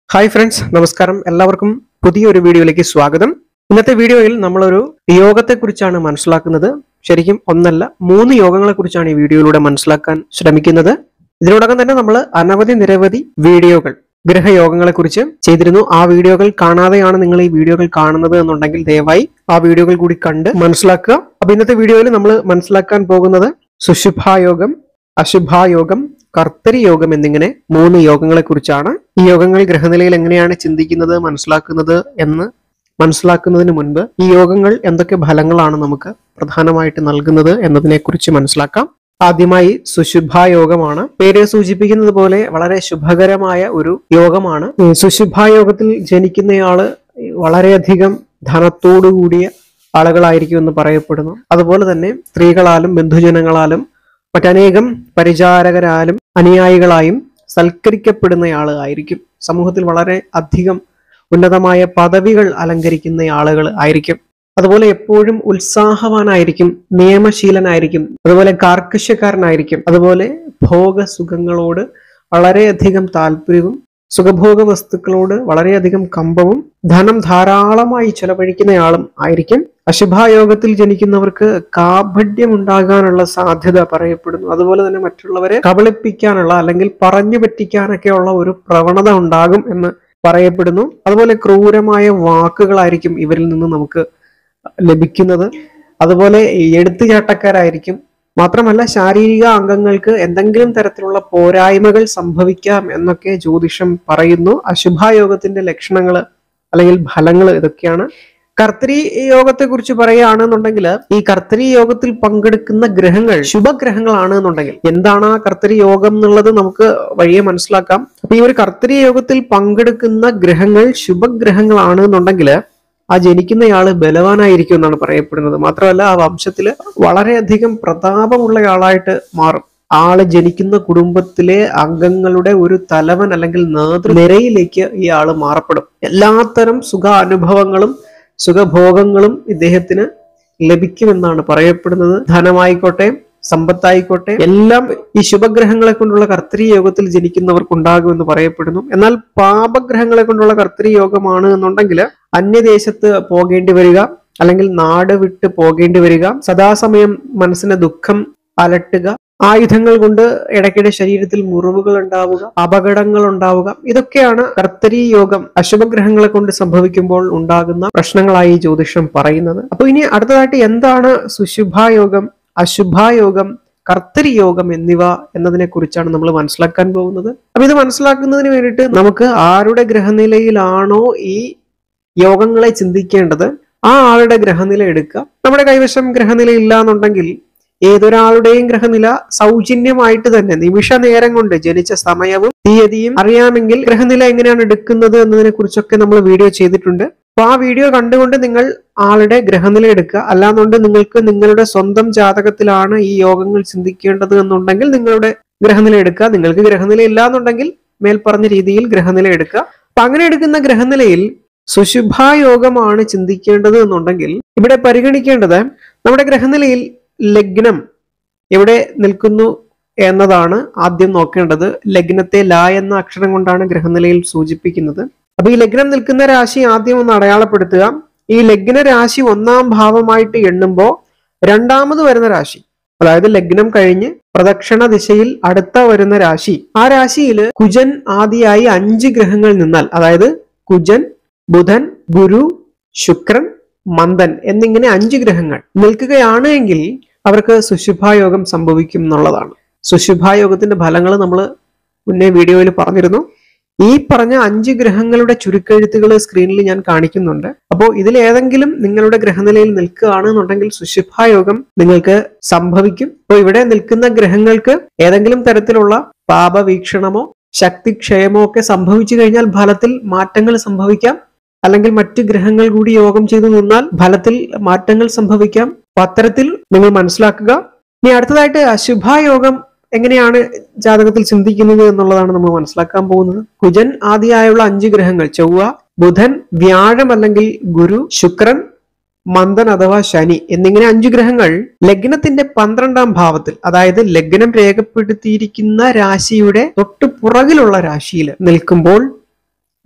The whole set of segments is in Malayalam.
ഹായ് ഫ്രണ്ട്സ് നമസ്കാരം എല്ലാവർക്കും പുതിയൊരു വീഡിയോയിലേക്ക് സ്വാഗതം ഇന്നത്തെ വീഡിയോയിൽ നമ്മളൊരു യോഗത്തെക്കുറിച്ചാണ് മനസ്സിലാക്കുന്നത് ശരിക്കും ഒന്നല്ല മൂന്ന് യോഗങ്ങളെ കുറിച്ചാണ് ഈ വീഡിയോയിലൂടെ മനസ്സിലാക്കാൻ ശ്രമിക്കുന്നത് ഇതിനോടകം തന്നെ നമ്മൾ അനവധി നിരവധി വീഡിയോകൾ ഗ്രഹയോഗങ്ങളെ കുറിച്ച് ചെയ്തിരുന്നു ആ വീഡിയോകൾ കാണാതെയാണ് നിങ്ങൾ ഈ വീഡിയോകൾ കാണുന്നത് എന്നുണ്ടെങ്കിൽ ദയവായി ആ വീഡിയോകൾ കൂടി കണ്ട് മനസ്സിലാക്കുക അപ്പൊ ഇന്നത്തെ വീഡിയോയിൽ നമ്മൾ മനസ്സിലാക്കാൻ പോകുന്നത് സുശുഭായോഗം അശുഭായോഗം കർത്തരി യോഗം എന്നിങ്ങനെ മൂന്ന് യോഗങ്ങളെ കുറിച്ചാണ് ഈ യോഗങ്ങൾ ഗ്രഹനിലയിൽ എങ്ങനെയാണ് ചിന്തിക്കുന്നത് മനസ്സിലാക്കുന്നത് എന്ന് മനസ്സിലാക്കുന്നതിന് മുൻപ് ഈ യോഗങ്ങൾ എന്തൊക്കെ ഫലങ്ങളാണ് നമുക്ക് പ്രധാനമായിട്ട് നൽകുന്നത് എന്നതിനെ കുറിച്ച് മനസ്സിലാക്കാം ആദ്യമായി സുശുഭായോഗമാണ് പേര് സൂചിപ്പിക്കുന്നത് പോലെ വളരെ ശുഭകരമായ ഒരു യോഗമാണ് ഈ സുശുഭായോഗത്തിൽ ജനിക്കുന്നയാള് വളരെയധികം ധനത്തോടു കൂടിയ ആളുകളായിരിക്കും എന്ന് പറയപ്പെടുന്നു അതുപോലെ തന്നെ സ്ത്രീകളാലും ബന്ധുജനങ്ങളാലും മറ്റനേകം പരിചാരകരാലും അനുയായികളായും സൽക്കരിക്കപ്പെടുന്നയാൾ ആയിരിക്കും സമൂഹത്തിൽ വളരെ അധികം ഉന്നതമായ പദവികൾ അലങ്കരിക്കുന്ന ആളുകൾ ആയിരിക്കും അതുപോലെ എപ്പോഴും ഉത്സാഹവാനായിരിക്കും നിയമശീലനായിരിക്കും അതുപോലെ കാർക്കശ്യക്കാരനായിരിക്കും അതുപോലെ ഭോഗസുഖങ്ങളോട് വളരെയധികം താല്പര്യവും സുഖഭോഗ വസ്തുക്കളോട് വളരെയധികം കമ്പവും ധനം ധാരാളമായി ചെലവഴിക്കുന്നയാളും ആയിരിക്കും അശുഭായോഗത്തിൽ ജനിക്കുന്നവർക്ക് കാപഢ്യം ഉണ്ടാകാനുള്ള സാധ്യത പറയപ്പെടുന്നു അതുപോലെ തന്നെ മറ്റുള്ളവരെ കബളിപ്പിക്കാനുള്ള അല്ലെങ്കിൽ പറഞ്ഞു പറ്റിക്കാനൊക്കെയുള്ള ഒരു പ്രവണത ഉണ്ടാകും എന്ന് പറയപ്പെടുന്നു അതുപോലെ ക്രൂരമായ വാക്കുകളായിരിക്കും ഇവരിൽ നിന്ന് നമുക്ക് ലഭിക്കുന്നത് അതുപോലെ എടുത്തുചാട്ടക്കാരായിരിക്കും മാത്രമല്ല ശാരീരിക അംഗങ്ങൾക്ക് എന്തെങ്കിലും തരത്തിലുള്ള പോരായ്മകൾ സംഭവിക്കാം എന്നൊക്കെ ജ്യോതിഷം പറയുന്നു അശുഭായോഗത്തിന്റെ ലക്ഷണങ്ങൾ അല്ലെങ്കിൽ ഫലങ്ങൾ ഇതൊക്കെയാണ് കർത്തരി യോഗത്തെ കുറിച്ച് പറയുകയാണെന്നുണ്ടെങ്കിൽ ഈ കർത്തരി യോഗത്തിൽ പങ്കെടുക്കുന്ന ഗ്രഹങ്ങൾ ശുഭഗ്രഹങ്ങളാണ് എന്നുണ്ടെങ്കിൽ എന്താണ് ആ കർത്തരി യോഗം എന്നുള്ളത് നമുക്ക് വഴിയെ മനസ്സിലാക്കാം അപ്പൊ ഈ ഒരു കർത്തരി യോഗത്തിൽ പങ്കെടുക്കുന്ന ഗ്രഹങ്ങൾ ശുഭഗ്രഹങ്ങളാണ് എന്നുണ്ടെങ്കിൽ ആ ജനിക്കുന്നയാള് ബലവാനായിരിക്കും എന്നാണ് പറയപ്പെടുന്നത് മാത്രമല്ല ആ വംശത്തില് വളരെയധികം പ്രതാപമുള്ള ആളായിട്ട് മാറും ആള് ജനിക്കുന്ന കുടുംബത്തിലെ അംഗങ്ങളുടെ ഒരു തലവൻ അല്ലെങ്കിൽ നേതൃനിരയിലേക്ക് ഈ ആള് മാറപ്പെടും എല്ലാത്തരം സുഖ അനുഭവങ്ങളും സുഖഭോഗങ്ങളും ഇദ്ദേഹത്തിന് ലഭിക്കുമെന്നാണ് പറയപ്പെടുന്നത് ധനമായിക്കോട്ടെ സമ്പത്തായിക്കോട്ടെ എല്ലാം ഈ ശുഭഗ്രഹങ്ങളെ കൊണ്ടുള്ള കർത്തരി യോഗത്തിൽ ജനിക്കുന്നവർക്കുണ്ടാകുമെന്ന് പറയപ്പെടുന്നു എന്നാൽ പാപഗ്രഹങ്ങളെ കൊണ്ടുള്ള കർത്തരി യോഗമാണ് എന്നുണ്ടെങ്കിൽ അന്യദേശത്ത് പോകേണ്ടി വരിക അല്ലെങ്കിൽ നാട് വിട്ട് പോകേണ്ടി വരിക സദാസമയം മനസ്സിന് ദുഃഖം അലട്ടുക ആയുധങ്ങൾ കൊണ്ട് ഇടയ്ക്കിടെ ശരീരത്തിൽ മുറിവുകൾ ഉണ്ടാവുക അപകടങ്ങൾ ഉണ്ടാവുക ഇതൊക്കെയാണ് കർത്തരി യോഗം അശുഭഗ്രഹങ്ങളെ കൊണ്ട് സംഭവിക്കുമ്പോൾ ഉണ്ടാകുന്ന പ്രശ്നങ്ങളായി ജ്യോതിഷം പറയുന്നത് അപ്പൊ ഇനി അടുത്തതായിട്ട് എന്താണ് സുശുഭായോഗം അശുഭായോഗം കർത്തരി യോഗം എന്നിവ എന്നതിനെ കുറിച്ചാണ് നമ്മൾ മനസ്സിലാക്കാൻ പോകുന്നത് അപ്പൊ ഇത് മനസ്സിലാക്കുന്നതിന് വേണ്ടിയിട്ട് നമുക്ക് ആരുടെ ഗ്രഹനിലയിലാണോ ഈ യോഗങ്ങളെ ചിന്തിക്കേണ്ടത് ആ ആളുടെ ഗ്രഹനില എടുക്കുക നമ്മുടെ കൈവശം ഗ്രഹനില ഇല്ല എന്നുണ്ടെങ്കിൽ ഏതൊരാളുടെയും ഗ്രഹനില സൗജന്യമായിട്ട് തന്നെ നിമിഷ നേരം കൊണ്ട് ജനിച്ച സമയവും തീയതിയും അറിയാമെങ്കിൽ ഗ്രഹനില എങ്ങനെയാണ് എടുക്കുന്നത് എന്നതിനെ കുറിച്ചൊക്കെ നമ്മൾ വീഡിയോ ചെയ്തിട്ടുണ്ട് അപ്പൊ ആ വീഡിയോ കണ്ടുകൊണ്ട് നിങ്ങൾ ആളുടെ ഗ്രഹനില എടുക്കുക അല്ലാന്നുണ്ട് നിങ്ങൾക്ക് നിങ്ങളുടെ സ്വന്തം ജാതകത്തിലാണ് ഈ യോഗങ്ങൾ ചിന്തിക്കേണ്ടത് എന്നുണ്ടെങ്കിൽ നിങ്ങളുടെ ഗ്രഹനില എടുക്കുക നിങ്ങൾക്ക് ഗ്രഹനില ഇല്ല എന്നുണ്ടെങ്കിൽ മേൽപ്പറഞ്ഞ രീതിയിൽ ഗ്രഹനില എടുക്കുക അപ്പൊ അങ്ങനെ എടുക്കുന്ന ഗ്രഹനിലയിൽ സുശുഭായോഗമാണ് ചിന്തിക്കേണ്ടത് എന്നുണ്ടെങ്കിൽ ഇവിടെ പരിഗണിക്കേണ്ടത് നമ്മുടെ ഗ്രഹനിലയിൽ ലഗ്നം എവിടെ നിൽക്കുന്നു എന്നതാണ് ആദ്യം നോക്കേണ്ടത് ലഗ്നത്തെ ല എന്ന അക്ഷരം കൊണ്ടാണ് ഗ്രഹനിലയിൽ സൂചിപ്പിക്കുന്നത് അപ്പൊ ഈ ലഗ്നം നിൽക്കുന്ന രാശി ആദ്യം ഒന്ന് അടയാളപ്പെടുത്തുക ഈ ലഗ്ന രാശി ഒന്നാം ഭാവമായിട്ട് എണ്ണുമ്പോൾ രണ്ടാമത് വരുന്ന രാശി അതായത് ലഗ്നം കഴിഞ്ഞ് പ്രദക്ഷിണ ദിശയിൽ അടുത്ത വരുന്ന രാശി ആ രാശിയിൽ കുജൻ ആദിയായി അഞ്ച് ഗ്രഹങ്ങൾ നിന്നാൽ അതായത് കുജൻ ബുധൻ ഗുരു ശുക്രൻ മന്ദൻ എന്നിങ്ങനെ അഞ്ച് ഗ്രഹങ്ങൾ നിൽക്കുകയാണ് എങ്കിൽ അവർക്ക് സുശുഭായോഗം സംഭവിക്കും എന്നുള്ളതാണ് സുശുഭായോഗത്തിന്റെ ഫലങ്ങൾ നമ്മൾ മുന്നേ വീഡിയോയിൽ പറഞ്ഞിരുന്നു ഈ പറഞ്ഞ അഞ്ച് ഗ്രഹങ്ങളുടെ ചുരുക്കെഴുത്തുകൾ സ്ക്രീനിൽ ഞാൻ കാണിക്കുന്നുണ്ട് അപ്പോൾ ഇതിൽ ഏതെങ്കിലും നിങ്ങളുടെ ഗ്രഹനിലയിൽ നിൽക്കുകയാണെന്നുണ്ടെങ്കിൽ സുശുഭായോഗം നിങ്ങൾക്ക് സംഭവിക്കും അപ്പോൾ ഇവിടെ നിൽക്കുന്ന ഗ്രഹങ്ങൾക്ക് ഏതെങ്കിലും തരത്തിലുള്ള പാപവീക്ഷണമോ ശക്തിക്ഷയമോ ഒക്കെ സംഭവിച്ചു കഴിഞ്ഞാൽ ഫലത്തിൽ മാറ്റങ്ങൾ സംഭവിക്കാം അല്ലെങ്കിൽ മറ്റ് ഗ്രഹങ്ങൾ കൂടി യോഗം ചെയ്തു നിന്നാൽ ഫലത്തിൽ മാറ്റങ്ങൾ സംഭവിക്കാം അപ്പൊ അത്തരത്തിൽ നിങ്ങൾ മനസ്സിലാക്കുക ഇനി അടുത്തതായിട്ട് അശുഭായോഗം എങ്ങനെയാണ് ജാതകത്തിൽ ചിന്തിക്കുന്നത് എന്നുള്ളതാണ് നമ്മൾ മനസ്സിലാക്കാൻ പോകുന്നത് കുജൻ ആദിയായുള്ള അഞ്ച് ഗ്രഹങ്ങൾ ചൊവ്വ ബുധൻ വ്യാഴം അല്ലെങ്കിൽ ഗുരു ശുക്രൻ മന്ദൻ അഥവാ ശനി എന്നിങ്ങനെ അഞ്ചു ഗ്രഹങ്ങൾ ലഗ്നത്തിന്റെ പന്ത്രണ്ടാം ഭാവത്തിൽ അതായത് ലഗ്നം രേഖപ്പെടുത്തിയിരിക്കുന്ന രാശിയുടെ തൊട്ടു പുറകിലുള്ള രാശിയിൽ നിൽക്കുമ്പോൾ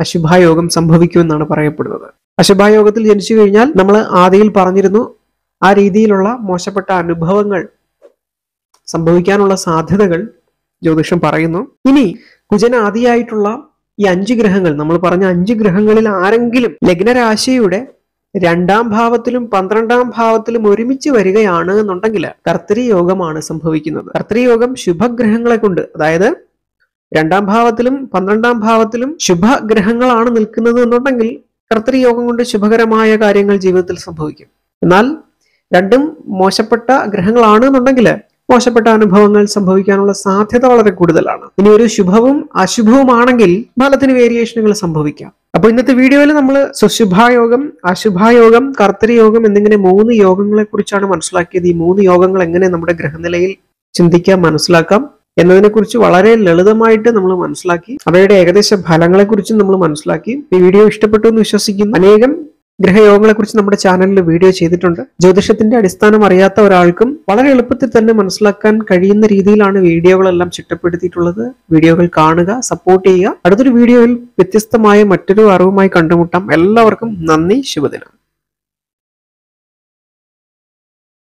അശുഭായോഗം സംഭവിക്കുമെന്നാണ് പറയപ്പെടുന്നത് അശുഭായോഗത്തിൽ ജനിച്ചു കഴിഞ്ഞാൽ നമ്മൾ ആദിയിൽ പറഞ്ഞിരുന്നു ആ രീതിയിലുള്ള മോശപ്പെട്ട അനുഭവങ്ങൾ സംഭവിക്കാനുള്ള സാധ്യതകൾ ജ്യോതിഷം പറയുന്നു ഇനി കുജനാദിയായിട്ടുള്ള ഈ അഞ്ച് ഗ്രഹങ്ങൾ നമ്മൾ പറഞ്ഞ അഞ്ച് ഗ്രഹങ്ങളിൽ ആരെങ്കിലും ലഗ്നരാശിയുടെ രണ്ടാം ഭാവത്തിലും പന്ത്രണ്ടാം ഭാവത്തിലും ഒരുമിച്ച് വരികയാണ് എന്നുണ്ടെങ്കിൽ കർത്തരി യോഗമാണ് സംഭവിക്കുന്നത് കർത്തരി യോഗം ശുഭഗ്രഹങ്ങളെ കൊണ്ട് അതായത് രണ്ടാം ഭാവത്തിലും പന്ത്രണ്ടാം ഭാവത്തിലും ശുഭഗ്രഹങ്ങളാണ് നിൽക്കുന്നത് എന്നുണ്ടെങ്കിൽ കർത്തരി യോഗം കൊണ്ട് ശുഭകരമായ കാര്യങ്ങൾ ജീവിതത്തിൽ സംഭവിക്കും എന്നാൽ രണ്ടും മോശപ്പെട്ട ഗ്രഹങ്ങളാണ് എന്നുണ്ടെങ്കിൽ മോശപ്പെട്ട അനുഭവങ്ങൾ സംഭവിക്കാനുള്ള സാധ്യത വളരെ കൂടുതലാണ് ഇനി ഒരു ശുഭവും അശുഭവുമാണെങ്കിൽ ഫലത്തിന് വേരിയേഷനുകൾ സംഭവിക്കാം അപ്പൊ ഇന്നത്തെ വീഡിയോയിൽ നമ്മൾ സുശുഭായോഗം അശുഭായോഗം കർത്തരി യോഗം എന്നിങ്ങനെ മൂന്ന് യോഗങ്ങളെ കുറിച്ചാണ് മനസ്സിലാക്കിയത് ഈ മൂന്ന് യോഗങ്ങൾ എങ്ങനെ നമ്മുടെ ഗ്രഹനിലയിൽ ചിന്തിക്കാം മനസ്സിലാക്കാം എന്നതിനെക്കുറിച്ച് വളരെ ലളിതമായിട്ട് നമ്മൾ മനസ്സിലാക്കി അവയുടെ ഏകദേശ ഫലങ്ങളെ കുറിച്ചും നമ്മൾ മനസ്സിലാക്കി ഈ വീഡിയോ ഇഷ്ടപ്പെട്ടു എന്ന് വിശ്വസിക്കുന്നു അനേകം ഗ്രഹയോഗങ്ങളെ കുറിച്ച് നമ്മുടെ ചാനലിൽ വീഡിയോ ചെയ്തിട്ടുണ്ട് ജ്യോതിഷത്തിന്റെ അടിസ്ഥാനം അറിയാത്ത ഒരാൾക്കും വളരെ എളുപ്പത്തിൽ തന്നെ മനസ്സിലാക്കാൻ കഴിയുന്ന രീതിയിലാണ് വീഡിയോകളെല്ലാം ചിട്ടപ്പെടുത്തിയിട്ടുള്ളത് വീഡിയോകൾ കാണുക സപ്പോർട്ട് ചെയ്യുക അടുത്തൊരു വീഡിയോയിൽ വ്യത്യസ്തമായ മറ്റൊരു അറിവുമായി കണ്ടുമുട്ടാം എല്ലാവർക്കും നന്ദി ശുഭദിനം